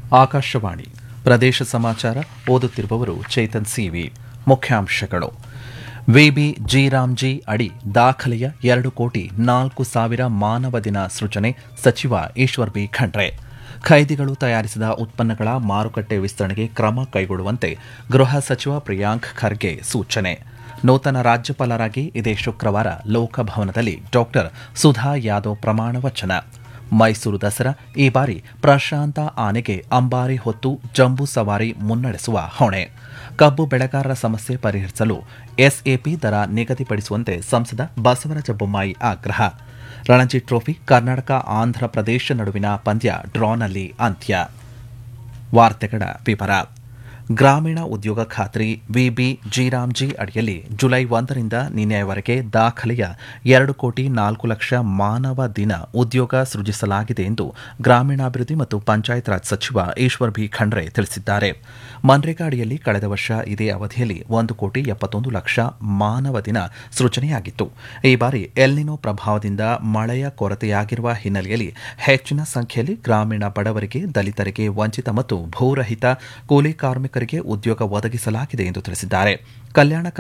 ಆಕಾಶವಾಣಿ ಪ್ರದೇಶ ಸಮಾಚಾರ ಓದುತ್ತಿರುವವರು ಚೇತನ್ ಸಿವಿ ಮುಖ್ಯಾಂಶಗಳು ವಿಬಿ ಜಿರಾಮ್ಜಿ ಅಡಿ ದಾಖಲೆಯ ಎರಡು ಕೋಟಿ ನಾಲ್ಕು ಸಾವಿರ ಮಾನವ ದಿನ ಸೃಜನೆ ಸಚಿವ ಈಶ್ವರ್ ಬಿ ಖಂಡ್ರೆ ಖೈದಿಗಳು ತಯಾರಿಸಿದ ಉತ್ಪನ್ನಗಳ ಮಾರುಕಟ್ಟೆ ವಿಸ್ತರಣೆಗೆ ಕ್ರಮ ಕೈಗೊಳ್ಳುವಂತೆ ಗೃಹ ಸಚಿವ ಪ್ರಿಯಾಂಕ್ ಖರ್ಗೆ ಸೂಚನೆ ನೂತನ ರಾಜ್ಯಪಾಲರಾಗಿ ಇದೇ ಶುಕ್ರವಾರ ಲೋಕಭವನದಲ್ಲಿ ಡಾಕ್ಟರ್ ಸುಧಾ ಯಾದವ್ ಪ್ರಮಾಣ ವಚನ ಮೈಸೂರು ದಸರಾ ಈ ಬಾರಿ ಪ್ರಶಾಂತ ಆನೆಗೆ ಅಂಬಾರಿ ಹೊತ್ತು ಜಂಬೂ ಸವಾರಿ ಮುನ್ನಡೆಸುವ ಹೊಣೆ ಕಬ್ಬು ಬೆಳೆಗಾರರ ಸಮಸ್ಯೆ ಪರಿಹರಿಸಲು ಎಸ್ಎಪಿ ದರ ನಿಗದಿಪಡಿಸುವಂತೆ ಸಂಸದ ಬಸವರಾಜ ಬೊಮ್ಮಾಯಿ ಆಗ್ರಹ ರಣಜಿ ಟ್ರೋಫಿ ಕರ್ನಾಟಕ ಆಂಧ್ರಪ್ರದೇಶ ನಡುವಿನ ಪಂದ್ಯ ಡ್ರಾನಲ್ಲಿ ಅಂತ್ಯ ವಾರ್ತೆಗಳ ವಿವರ ಗ್ರಾಮೀಣ ಉದ್ಯೋಗ ಖಾತ್ರಿ ವಿಬಿ ಜಿರಾಮ್ಜಿ ಅಡಿಯಲ್ಲಿ ಜುಲೈ ಒಂದರಿಂದ ನಿನ್ನೆಯವರೆಗೆ ದಾಖಲೆಯ ಎರಡು ಕೋಟಿ ನಾಲ್ಕು ಲಕ್ಷ ಮಾನವ ದಿನ ಉದ್ಯೋಗ ಸೃಜಿಸಲಾಗಿದೆ ಎಂದು ಗ್ರಾಮೀಣಾಭಿವೃದ್ಧಿ ಮತ್ತು ಪಂಚಾಯತ್ ರಾಜ್ ಸಚಿವ ಈಶ್ವರ್ ಬಿ ಖಂಡ್ರೆ ತಿಳಿಸಿದ್ದಾರೆ ಮನ್ರೇಗಾ ಅಡಿಯಲ್ಲಿ ಕಳೆದ ವರ್ಷ ಇದೇ ಅವಧಿಯಲ್ಲಿ ಒಂದು ಕೋಟಿ ಎಪ್ಪತ್ತೊಂದು ಲಕ್ಷ ಮಾನವ ದಿನ ಸೃಜನೆಯಾಗಿತ್ತು ಈ ಬಾರಿ ಎಲ್ನಿನೋ ಪ್ರಭಾವದಿಂದ ಮಳೆಯ ಕೊರತೆಯಾಗಿರುವ ಹಿನ್ನೆಲೆಯಲ್ಲಿ ಹೆಚ್ಚಿನ ಸಂಖ್ಯೆಯಲ್ಲಿ ಗ್ರಾಮೀಣ ಬಡವರಿಗೆ ದಲಿತರಿಗೆ ವಂಚಿತ ಮತ್ತು ಭೂರಹಿತ ಕೂಲಿ ಕಾರ್ಮಿಕರಿಗೆ ಉದ್ಯೋಗ ಒದಗಿಸಲಾಗಿದೆ ಎಂದು ತಿಳಿಸಿದ್ದಾರೆ ಕಲ್ಯಾಣ